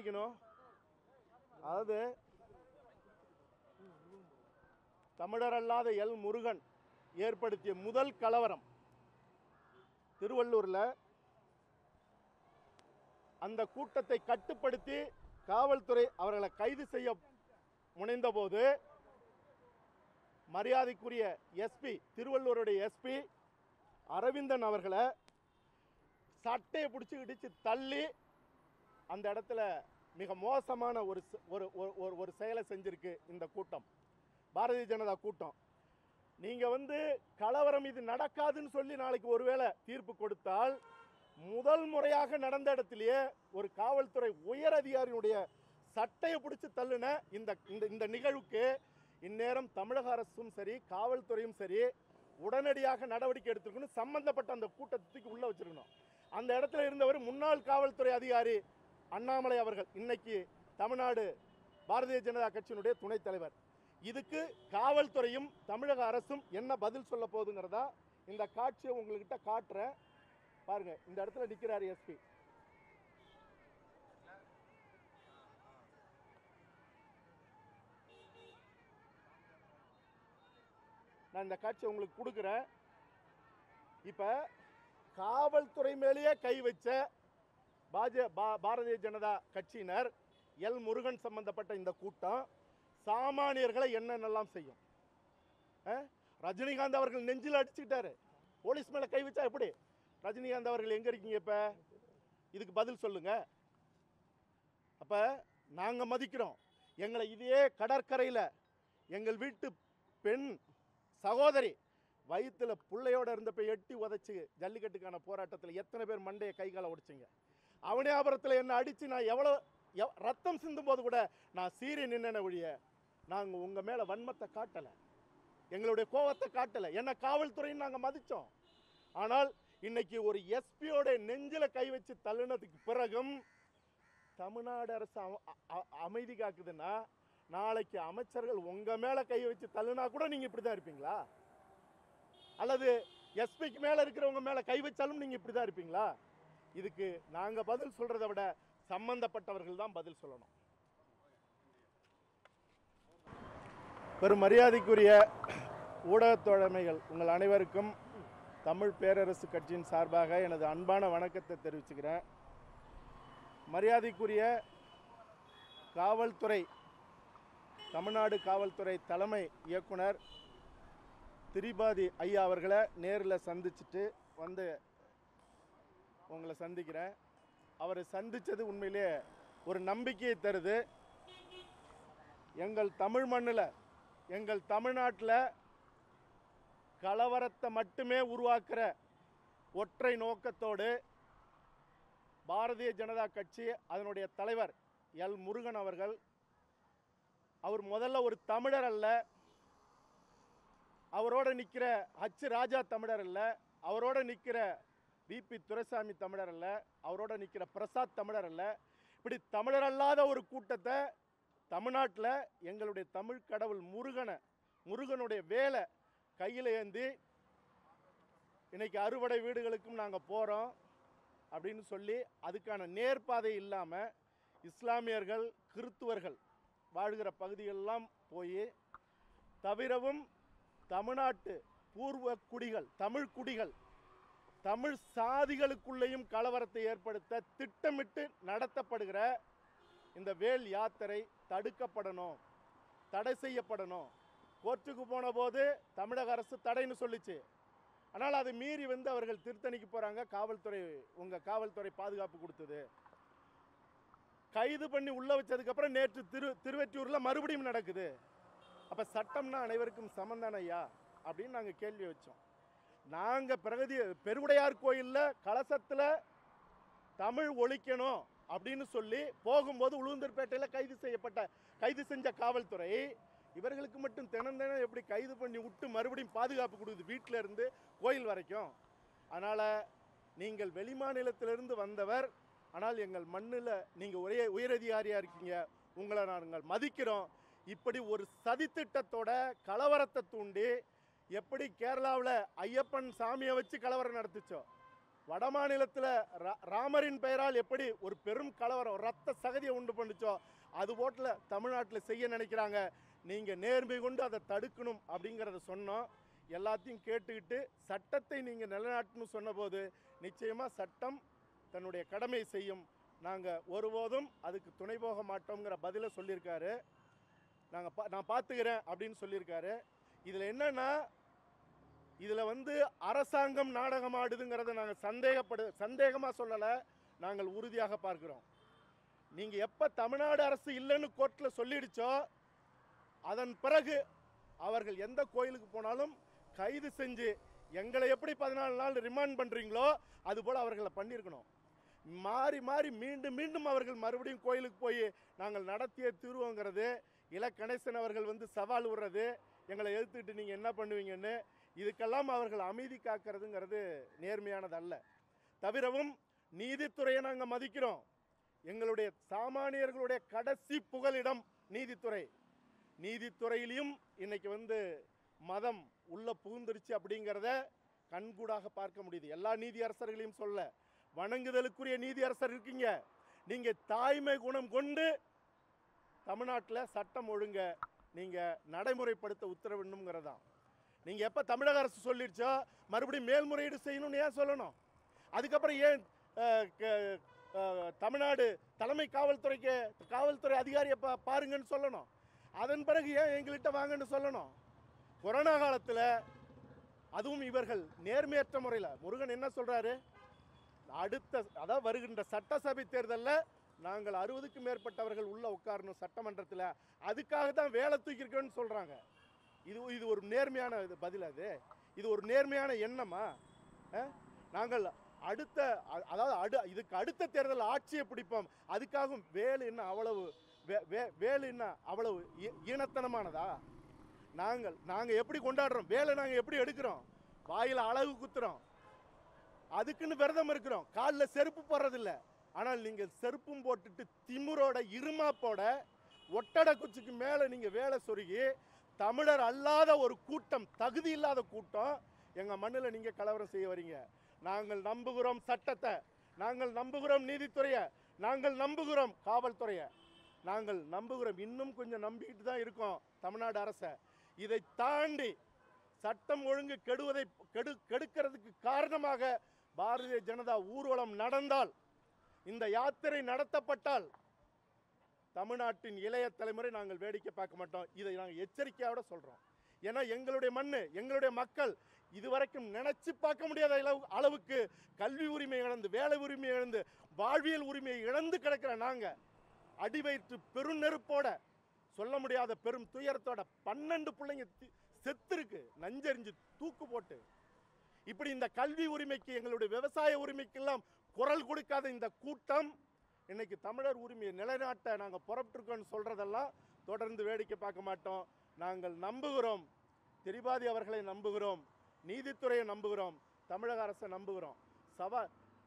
கவனிக்கணும் அதாவது தமிழர் அல்லாத எல் முருகன் ஏற்படுத்திய முதல் கலவரம் திருவள்ளூர்ல அந்த கூட்டத்தை கட்டுப்படுத்தி காவல்துறை அவர்களை கைது செய்ய முனைந்தபோது மரியாதைக்குரிய எஸ்பி திருவள்ளூருடைய எஸ்பி அரவிந்தன் அவர்களை சட்டையை பிடிச்சி இடிச்சு தள்ளி அந்த இடத்துல மிக மோசமான ஒரு ச- ஒரு ஒரு- ஒரு ஒரு செயலை செஞ்சிருக்கு இந்த கூட்டம் பாரதிய ஜனதா கூட்டம் நீங்க வந்து கலவரம் இது நடக்காதுன்னு சொல்லி நாளைக்கு ஒருவேளை தீர்ப்பு கொடுத்தால் முதல் முறையாக நடந்த இடத்திலேயே ஒரு காவல்துறை உயர் அதிகாரியினுடைய சட்டையை பிடிச்சு தள்ளுன இந்த இந்த- இந்த நிகழ்வுக்கு இந்நேரம் தமிழக அரசும் சரி காவல்துறையும் சரி உடனடியாக நடவடிக்கை எடுத்துக்கணும் சம்பந்தப்பட்ட அந்த கூட்டத்துக்கு உள்ள வச்சிருக்கணும் அந்த இடத்துல இருந்தவர் முன்னாள் காவல்துறை அதிகாரி அண்ணாமலை அவர்கள் இன்னைக்கு தமிழ்நாடு பாரதிய ஜனதா கட்சியினுடைய துணைத் தலைவர் இதுக்கு காவல்துறையும் தமிழக அரசும் என்ன பதில் சொல்ல போகுதுங்கிறதா இந்த காட்சியை உங்கள்கிட்ட காட்டுறேன் பாருங்க இந்த இடத்துல நிக்கிறாரு எஸ்பி நான் இந்த காட்சியை உங்களுக்கு கொடுக்குறேன் இப்போ காவல்துறை மேலேயே கை வச்ச பாஜ பா- பாரதிய ஜனதா கட்சியினர் எல் முருகன் சம்பந்தப்பட்ட இந்த கூட்டம் சாமானியர்களை என்னென்னலாம் செய்யும் அஹ்? ரஜினிகாந்த் அவர்கள் நெஞ்சில் அடிச்சுக்கிட்டாரு போலீஸ் மேலே கை வச்சா எப்படி ரஜினிகாந்த் அவர்கள் எங்கே இருக்கீங்க இப்போ இதுக்கு பதில் சொல்லுங்க அப்போ நாங்கள் மதிக்கிறோம் எங்களை இதே கடற்கரையில் எங்கள் வீட்டு பெண் சகோதரி வயித்துல புள்ளையோட இருந்தப்ப எட்டி உதைச்சு ஜல்லிக்கட்டுக்கான போராட்டத்தில் எத்தனை பேர் மண்டையை கை காலை உடைச்சிங்க அவனியாபுரத்தில் என்ன அடித்து நான் எவ்வளோ எவ் ரத்தம் சிந்தும் போது கூட நான் சீறி நின்ன ஒழிய நாங்கள் உங்கள் மேலே வன்மத்தை காட்டலை எங்களுடைய கோவத்தை காட்டலை என்ன காவல்துறைன்னு நாங்கள் மதித்தோம் ஆனால் இன்னைக்கு ஒரு எஸ்பியோட நெஞ்சில கை வச்சு தள்ளுனதுக்கு பிறகும் தமிழ்நாடு அரசு அம- அ- அ- அமைதி காக்குதுன்னா நாளைக்கு அமைச்சர்கள் உங்க மேல கை வச்சு தள்ளுனா கூட நீங்க இப்படி தான் இருப்பீங்களா அல்லது எஸ்பிக்கு மேல இருக்கிறவங்க மேல கை வச்சாலும் நீங்க இப்படி தான் இருப்பீங்களா இதுக்கு நாங்க பதில் சொல்றதை விட சம்பந்தப்பட்டவர்கள் தான் பதில் சொல்லணும் பெரும் மரியாதைக்குரிய ஊடகத் தோழமைகள் உங்கள் அனைவருக்கும் தமிழ் பேரரசு கட்சியின் சார்பாக எனது அன்பான வணக்கத்தை தெரிவிச்சுக்கிறேன் மரியாதைக்குரிய காவல்துறை தமிழ்நாடு காவல்துறை தலைமை இயக்குனர் திரிபாதி ஐயா அவர்களை நேரில் சந்திச்சுட்டு வந்து உங்களை சந்திக்கிறேன் அவரை சந்தித்தது உண்மையிலே ஒரு நம்பிக்கையை தருது எங்கள் தமிழ் மண்ணில் எங்கள் தமிழ்நாட்டில் கலவரத்தை மட்டுமே உருவாக்குற ஒற்றை நோக்கத்தோடு பாரதிய ஜனதா கட்சி அதனுடைய தலைவர் எல் முருகன் அவர்கள் அவர் முதல்ல ஒரு தமிழர் அல்ல அவரோட நிற்கிற ஹச் ராஜா தமிழர் அல்ல அவரோட நிற்கிற பிபி துரைசாமி தமிழர் அல்ல அவரோட நிற்கிற பிரசாத் தமிழர் அல்ல இப்படி தமிழர் அல்லாத ஒரு கூட்டத்தை தமிழ்நாட்டில் எங்களுடைய தமிழ் கடவுள் முருகனை முருகனுடைய வேலை கையில் ஏந்தி இன்னைக்கு அறுவடை வீடுகளுக்கும் நாங்கள் போகிறோம் அப்படின்னு சொல்லி அதுக்கான நேர்பாதை இல்லாமல் இஸ்லாமியர்கள் கிறித்துவர்கள் வாழ்கிற பகுதிகளெல்லாம் போய் தவிரவும் தமிழ்நாட்டு பூர்வ குடிகள் தமிழ் குடிகள் தமிழ் சாதிகளுக்குள்ளேயும் கலவரத்தை ஏற்படுத்த திட்டமிட்டு நடத்தப்படுகிற இந்த வேல் யாத்திரை தடுக்கப்படணும் தடை செய்யப்படணும் கோர்ட்டுக்கு போன போது தமிழக அரசு தடைன்னு சொல்லிச்சு ஆனால் அதை மீறி வந்து அவர்கள் திருத்தணிக்கு போகிறாங்க காவல்துறை உங்கள் காவல்துறை பாதுகாப்பு கொடுத்தது கைது பண்ணி உள்ளே வச்சதுக்கப்புறம் நேற்று திரு திருவெற்றியூரில் மறுபடியும் நடக்குது அப்போ சட்டம்னா அனைவருக்கும் சமந்தான ஐயா அப்படின்னு நாங்கள் கேள்வி வச்சோம் நாங்கள் பிரகதி பெருவுடையார் கோயிலில் கலசத்தில் தமிழ் ஒழிக்கணும் அப்படின்னு சொல்லி போகும்போது உளுந்தூர்பேட்டையில் கைது செய்யப்பட்ட கைது செஞ்ச காவல்துறை இவர்களுக்கு மட்டும் தினம் தினம் எப்படி கைது பண்ணி விட்டு மறுபடியும் பாதுகாப்பு கொடுக்குது வீட்டில் இருந்து கோயில் வரைக்கும் அதனால் நீங்கள் வெளிமாநிலத்திலிருந்து வந்தவர் ஆனால் எங்கள் மண்ணில் நீங்கள் ஒரே உயரதிகாரியாக இருக்கீங்க உங்களை நாங்கள் மதிக்கிறோம் இப்படி ஒரு சதித்திட்டத்தோட கலவரத்தை தூண்டி எப்படி கேரளாவில் ஐயப்பன் சாமியை வச்சு கலவரம் நடத்துச்சோ வட மாநிலத்தில் ராமரின் பெயரால் எப்படி ஒரு பெரும் கலவரம் ரத்த சகதியை உண்டு பண்ணுச்சோ அது போட்டில் தமிழ்நாட்டில் செய்ய நினைக்கிறாங்க நீங்கள் நேர்மை கொண்டு அதை தடுக்கணும் அப்படிங்கிறத சொன்னோம் எல்லாத்தையும் கேட்டுக்கிட்டு சட்டத்தை நீங்கள் நிலைநாட்டணும் சொன்னபோது நிச்சயமாக சட்டம் தன்னுடைய கடமை செய்யும் நாங்கள் ஒருபோதும் அதுக்கு துணை போக மாட்டோங்கிற பதிலை சொல்லியிருக்காரு நாங்கள் பா நான் பார்த்துக்கிறேன் அப்படின்னு சொல்லியிருக்காரு இதில் என்னன்னா இதில் வந்து அரசாங்கம் நாடகம் ஆடுதுங்கிறத நாங்கள் சந்தேகப்படு சந்தேகமாக சொல்லலை நாங்கள் உறுதியாக பார்க்கிறோம் நீங்கள் எப்போ தமிழ்நாடு அரசு இல்லைன்னு கோர்ட்டில் சொல்லிடுச்சோ அதன் பிறகு அவர்கள் எந்த கோயிலுக்கு போனாலும் கைது செஞ்சு எங்களை எப்படி பதினாலு நாள் ரிமாண்ட் பண்ணுறீங்களோ அதுபோல் அவர்களை பண்ணியிருக்கணும் மாறி மாறி மீண்டும் மீண்டும் அவர்கள் மறுபடியும் கோயிலுக்கு போய் நாங்கள் நடத்திய தீர்வோங்கிறது இல கணேசன் அவர்கள் வந்து சவால் விடுறது எங்களை எதிர்த்துட்டு நீங்கள் என்ன பண்ணுவீங்கன்னு இதுக்கெல்லாம் அவர்கள் அமைதி காக்கிறதுங்கிறது நேர்மையானது அல்ல தவிரவும் நீதித்துறையை நாங்கள் மதிக்கிறோம் எங்களுடைய சாமானியர்களுடைய கடைசி புகலிடம் நீதித்துறை நீதித்துறையிலையும் இன்னைக்கு வந்து மதம் உள்ள புகுந்துருச்சு அப்படிங்கிறத கண்கூடாக பார்க்க முடியுது எல்லா நீதியரசர்களையும் சொல்ல வணங்குதலுக்குரிய நீதியரசர் இருக்கீங்க நீங்க தாய்மை குணம் கொண்டு தமிழ்நாட்டில் சட்டம் ஒழுங்க நீங்க நடைமுறைப்படுத்த உத்தரவிடணுங்கிறதான் நீங்க எப்ப தமிழக அரசு சொல்லிடுச்சோ மறுபடியும் மேல்முறையீடு செய்யணும்னு ஏன் சொல்லணும் அதுக்கப்புறம் ஏன் அஹ், க- அஹ், தமிழ்நாடு தலைமை காவல்துறைக்கு காவல்துறை அதிகாரியை பா பாருங்கன்னு சொல்லணும் அதன் பிறகு ஏன் எங்கள்கிட்ட வாங்கன்னு சொல்லணும் கொரோனா காலத்தில் அதுவும் இவர்கள் நேர்மையற்ற முறையில் முருகன் என்ன சொல்றாரு அடுத்த அதாவது வருகின்ற சட்டசபை தேர்தலில் நாங்கள் அறுபதுக்கும் மேற்பட்டவர்கள் உள்ள உட்காரணும் சட்டமன்றத்தில் அதுக்காக தான் வேலை தூக்கியிருக்கோன்னு சொல்றாங்க இது இது ஒரு நேர்மையான இது பதில் அது இது ஒரு நேர்மையான எண்ணமா அஹ்? நாங்கள் அடுத்த அ- அதாவது அடு இதுக்கு அடுத்த தேர்தல் ஆட்சியை பிடிப்போம் அதுக்காகவும் வேலு என்ன அவ்வளவு வே- வே- வேலு என்ன அவ்வளவு ஈ- ஈனத்தனமானதா நாங்கள் நாங்கள் எப்படி கொண்டாடுறோம் வேலை நாங்கள் எப்படி எடுக்கிறோம் வாயில் அழகு குத்துறோம் அதுக்குன்னு விரதம் இருக்கிறோம் காலில் செருப்பு போடுறதில்ல ஆனால் நீங்கள் செருப்பும் போட்டுட்டு திமிரோட இருமாப்போட ஒட்டடை குச்சிக்கு மேலே நீங்கள் வேலை சொருகி தமிழர் அல்லாத ஒரு கூட்டம் தகுதி இல்லாத கூட்டம் எங்கள் மண்ணில் நீங்கள் கலவரம் செய்ய வரீங்க நாங்கள் நம்புகிறோம் சட்டத்தை நாங்கள் நம்புகிறோம் நீதித்துறையை நாங்கள் நம்புகிறோம் காவல்துறையை நாங்கள் நம்புகிறோம் இன்னும் கொஞ்சம் நம்பிக்கிட்டு தான் இருக்கோம் தமிழ்நாடு அரசை இதை தாண்டி சட்டம் ஒழுங்கு கெடுவதை கெடு கெடுக்கிறதுக்கு காரணமாக பாரதிய ஜனதா ஊர்வலம் நடந்தால் இந்த யாத்திரை நடத்தப்பட்டால் தமிழ்நாட்டின் இளைய தலைமுறை நாங்கள் வேடிக்கை பார்க்க மாட்டோம் இதை நாங்கள் எச்சரிக்கையோட சொல்றோம் ஏன்னா எங்களுடைய மண்ணு எங்களுடைய மக்கள் இதுவரைக்கும் நினைச்சு பார்க்க முடியாத அளவு அளவுக்கு கல்வி உரிமை இழந்து வேலை உரிமை இழந்து வாழ்வியல் உரிமையை இழந்து கிடக்கிற நாங்க அடி வயிற்று பெருநெருப்போட சொல்ல முடியாத பெரும் துயரத்தோட பன்னெண்டு பிள்ளைங்க தி- செத்துருக்கு நஞ்சரிஞ்சு தூக்கு போட்டு இப்படி இந்த கல்வி உரிமைக்கு எங்களுடைய விவசாய உரிமைக்கெல்லாம் குரல் கொடுக்காத இந்த கூட்டம் இன்னைக்கு தமிழர் உரிமையை நிலைநாட்ட நாங்கள் புறப்பட்டிருக்கோம்னு சொல்றதெல்லாம் தொடர்ந்து வேடிக்கை பார்க்க மாட்டோம் நாங்கள் நம்புகிறோம் திரிபாதி அவர்களை நம்புகிறோம் நீதித்துறையை நம்புகிறோம் தமிழக அரசை நம்புகிறோம் சவா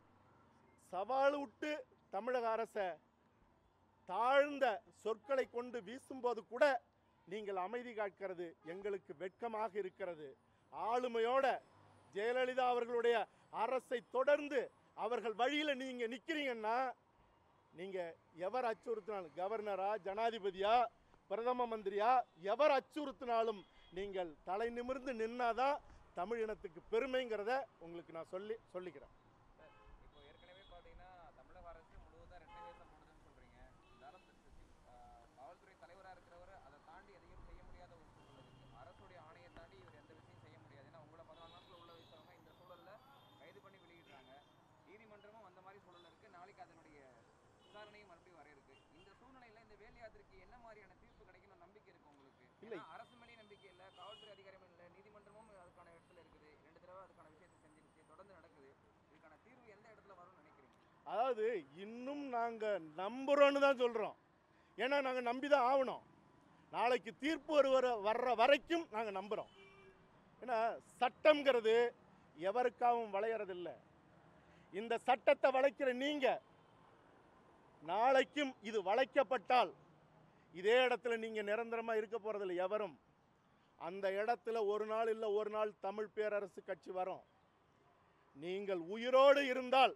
சவால் விட்டு தமிழக அரசை தாழ்ந்த சொற்களை கொண்டு வீசும்போது கூட நீங்கள் அமைதி காக்கிறது எங்களுக்கு வெட்கமாக இருக்கிறது ஆளுமையோட ஜெயலலிதா அவர்களுடைய அரசை தொடர்ந்து அவர்கள் வழியில நீங்க நிக்கிறீங்கன்னா நீங்க எவர் அச்சுறுத்தினாலும் கவர்னரா ஜனாதிபதியா பிரதம மந்திரியா எவர் அச்சுறுத்தினாலும் நீங்கள் தலை நிமிர்ந்து நின்னாதான் தமிழ் இனத்துக்கு பெருமைங்கிறத உங்களுக்கு நான் சொல்லி சொல்லிக்கிறேன் இப்போ ஏற்கனவே பார்த்தீங்கன்னா தமிழக அரசு முழுவதும் ரெண்டு வேஷம் போடுதுன்னு சொல்றீங்க இருந்தாலும் ஆஹ், காவல்துறை தலைவராக இருக்கிறவர் அதை தாண்டி எதையும் செய்ய முடியாத ஒரு சூழல் இருக்கு அரசுடைய ஆணையை தாண்டி இவர் எந்த விஷயம் செய்ய முடியாது ஏன்னா உங்களை பதினாலு நாட்கள் உள்ள வச்சவங்க இந்த சூழல்ல கைது பண்ணி வெளியிடுறாங்க நீதிமன்றமும் அந்த மாதிரி சூழல் இருக்கு நாளைக்கு அதனுடைய விசாரணையும் மறுபடியும் வர இருக்கு இந்த சூழ்நிலையில இந்த வேல் யாத்திரைக்கு என்ன மாதிரியான தீர்ப்பு கிடைக்கும் நம்பிக்கை இருக்கு உங்களுக்கு இல்லை. ஏன்னா அரசு மேலேயும் நம்பிக்கை இல்லை காவல்துறை அதிகாரியும் இல்லை நீதிமன்றமும் அதுக்கான இடத்துல இருக்குது ரெண்டு தடவை அதுக்கான விஷயத்தை செஞ்சிருச்சு தொடர்ந்து நடக்குது இதுக்கான தீர்வு எந்த இடத்துல வரும்னு நினைக்கிறீங்க அதாவது இன்னும் நாங்கள் நம்புகிறோன்னு தான் சொல்கிறோம் ஏன்னா நாங்கள் நம்பி தான் ஆகணும் நாளைக்கு தீர்ப்பு வருவர வர்ற வரைக்கும் நாங்கள் நம்புகிறோம் ஏன்னா சட்டம்ங்கிறது எவருக்காகவும் வளையறதில்லை இந்த சட்டத்தை வளைக்கிற நீங்கள் நாளைக்கும் இது வளைக்கப்பட்டால் இதே இடத்துல நீங்கள் நிரந்தரமாக இருக்க போகிறதில்ல எவரும் அந்த இடத்துல ஒரு நாள் இல்லை ஒரு நாள் தமிழ் பேரரசு கட்சி வரும் நீங்கள் உயிரோடு இருந்தால்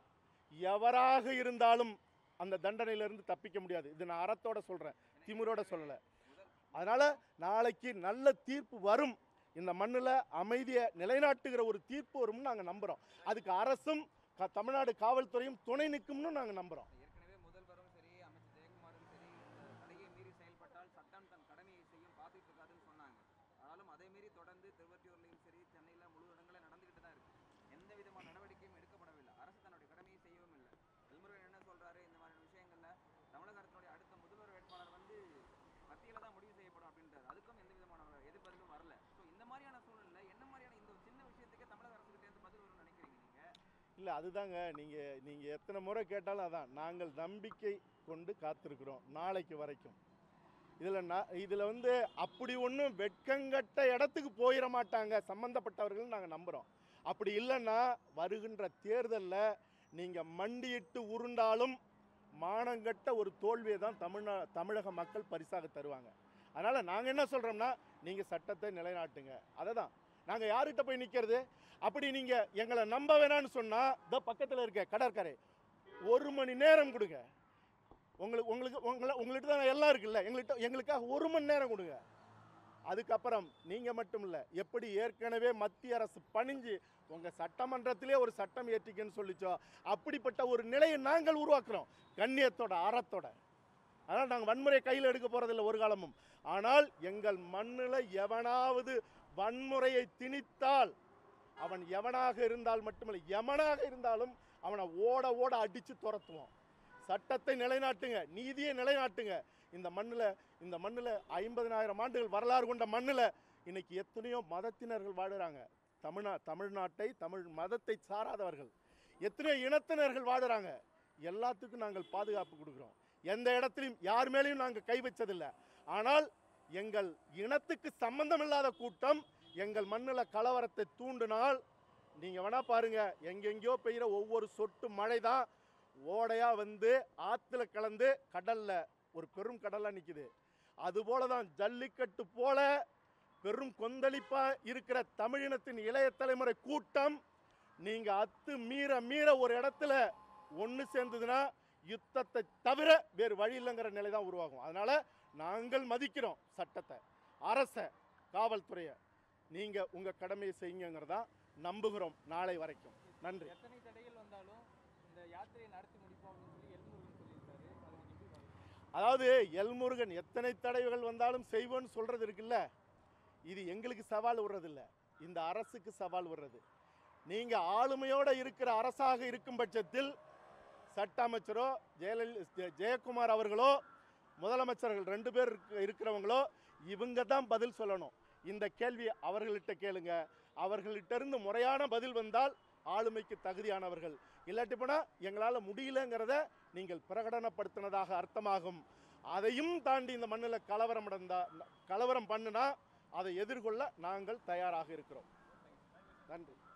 எவராக இருந்தாலும் அந்த தண்டனையிலிருந்து தப்பிக்க முடியாது இது நான் அறத்தோட சொல்கிறேன் திமிரோட சொல்லலை அதனால் நாளைக்கு நல்ல தீர்ப்பு வரும் இந்த மண்ணில் அமைதியை நிலைநாட்டுகிற ஒரு தீர்ப்பு வரும்னு நாங்கள் நம்புகிறோம் அதுக்கு அரசும் க தமிழ்நாடு காவல்துறையும் துணை நிற்கும்னு நாங்கள் நம்புகிறோம் ஏற்கனவே முதல்வரும் சரி அமைச்சர் ஜெயக்குமாரும் சரி இந்த தடையை மீறி செயல்பட்டால் சட்டம் தன் கடமையை செய்யும் காத்துட்டு இருக்காதுன்னு சொன்னாங்க ஆனாலும் அதை மீறி தொடர்ந்து திருவற்றியூர்லையும் சரி சென்னையில் முழு இடங்களில் நடந்துகிட்டு தான் இருக்கு எந்த விதமான நடவடிக்கையும் எடுக்கப்படவில்லை அரசு தன்னுடைய கடமையை செய்யவும் இல்லை எல்முருகன் என்ன சொல்றாரு இந்த மாதிரியான விஷயங்கள்ல தமிழக அரசினுடைய அடுத்த முதல்வர் வேட்பாளர் வந்து மத்தியில தான் முடிவு செய்யப்படும் அப்படின்றாரு அதுக்கும் எந்த விதமான எதிர்பார்ப்பும் வரல ஸோ இந்த மாதிரியான சூழ்நிலை என்ன மாதிரியான இந்த ஒரு சின்ன விஷயத்துக்கே தமிழக அரசு கிட்ட இருந்து பதில் வரும்னு நினைக்கிறீங்க நீங்க இல்லை அதுதாங்க நீங்கள் நீங்கள் எத்தனை முறை கேட்டாலும் அதான் நாங்கள் நம்பிக்கை கொண்டு காத்திருக்கிறோம் நாளைக்கு வரைக்கும் இதில் நான் இதில் வந்து அப்படி ஒன்றும் வெட்கங்கட்ட இடத்துக்கு போயிட மாட்டாங்க சம்மந்தப்பட்டவர்கள் நாங்கள் நம்புகிறோம் அப்படி இல்லைன்னா வருகின்ற தேர்தலில் நீங்கள் மண்டியிட்டு உருண்டாலும் மானங்கட்ட ஒரு தோல்வியை தான் தமிழ்நா தமிழக மக்கள் பரிசாக தருவாங்க அதனால் நாங்கள் என்ன சொல்கிறோம்னா நீங்கள் சட்டத்தை நிலைநாட்டுங்க அதை தான் நாங்கள் யார்கிட்ட போய் நிற்கிறது அப்படி நீங்கள் எங்களை நம்ப வேணாம்னு சொன்னால் இந்த பக்கத்தில் இருக்க கடற்கரை ஒரு மணி நேரம் கொடுங்க உங்களுக்கு உங்களுக்கு உங்களை உங்கள்கிட்ட தான் எல்லாம் இருக்குல்ல எங்கள்கிட்ட எங்களுக்காக ஒரு மணி நேரம் கொடுங்க அதுக்கப்புறம் நீங்கள் மட்டும் இல்லை எப்படி ஏற்கனவே மத்திய அரசு பணிஞ்சு உங்கள் சட்டமன்றத்திலே ஒரு சட்டம் ஏற்றிக்கன்னு சொல்லிச்சோ அப்படிப்பட்ட ஒரு நிலையை நாங்கள் உருவாக்குறோம் கண்ணியத்தோட அறத்தோட அதனால் நாங்கள் வன்முறை கையில் எடுக்க போகிறதில்ல ஒரு காலமும் ஆனால் எங்கள் மண்ணில் எவனாவது வன்முறையை திணித்தால் அவன் எவனாக இருந்தால் மட்டுமல்ல எவனாக இருந்தாலும் அவனை ஓட ஓட அடித்து துரத்துவோம் சட்டத்தை நிலைநாட்டுங்க நீதியை நிலைநாட்டுங்க இந்த மண்ணில் இந்த மண்ணில் ஐம்பதனாயிரம் ஆண்டுகள் வரலாறு கொண்ட மண்ணில் இன்னைக்கு எத்தனையோ மதத்தினர்கள் வாழுறாங்க தமிழ்நா தமிழ்நாட்டை தமிழ் மதத்தை சாராதவர்கள் எத்தனையோ இனத்தினர்கள் வாழுறாங்க எல்லாத்துக்கும் நாங்கள் பாதுகாப்பு கொடுக்குறோம் எந்த இடத்துலையும் யார் மேலேயும் நாங்கள் கை வச்சதில்லை ஆனால் எங்கள் இனத்துக்கு சம்பந்தமில்லாத கூட்டம் எங்கள் மண்ணில் கலவரத்தை தூண்டினால் நீங்கள் வேணா பாருங்க எங்கெங்கேயோ பெய்கிற ஒவ்வொரு சொட்டு மழை தான் ஓடையாக வந்து ஆற்றுல கலந்து கடலில் ஒரு பெரும் கடலாக நிற்குது அதுபோல தான் ஜல்லிக்கட்டு போல பெரும் கொந்தளிப்பாக இருக்கிற தமிழினத்தின் இளைய தலைமுறை கூட்டம் நீங்கள் அத்து மீற மீற ஒரு இடத்துல ஒன்று சேர்ந்ததுன்னா யுத்தத்தை தவிர வேறு வழி இல்லைங்கிற நிலை தான் உருவாகும் அதனால் நாங்கள் மதிக்கிறோம் சட்டத்தை அரசை காவல்துறையை நீங்கள் உங்கள் கடமையை செய்யுங்கிறதா நம்புகிறோம் நாளை வரைக்கும் நன்றி எத்தனை தடைகள் வந்தாலும் இந்த யாத்திரையை நடத்தி முடிப்போம் அப்படின்னு சொல்லி எல்முருகன் சொல்லியிருக்காரு அதை நீங்க எப்படி பார்க்கறீங்க? அதாவது எல்முருகன் எத்தனை தடவைகள் வந்தாலும் செய்வோன்னு சொல்கிறது இருக்குல்ல இது எங்களுக்கு சவால் விடுறதில்ல இந்த அரசுக்கு சவால் விடுறது நீங்கள் ஆளுமையோடு இருக்கிற அரசாக இருக்கும் பட்சத்தில் சட்ட அமைச்சரோ ஜெயலலிதா ஜெ- ஜெயக்குமார் அவர்களோ முதலமைச்சர்கள் ரெண்டு பேர் இருக்க- இருக்கிறவங்களோ இவங்க தான் பதில் சொல்லணும் இந்த கேள்வி அவர்கள்ட்ட கேளுங்க அவர்கள்ட்ட இருந்து முறையான பதில் வந்தால் ஆளுமைக்கு தகுதியானவர்கள் இல்லாட்டி போனால் எங்களால் முடியலங்கிறத நீங்கள் பிரகடனப்படுத்தினதாக அர்த்தமாகும் அதையும் தாண்டி இந்த மண்ணில் கலவரம் நடந்தா கலவரம் பண்ணுனா அதை எதிர்கொள்ள நாங்கள் தயாராக இருக்கிறோம் நன்றி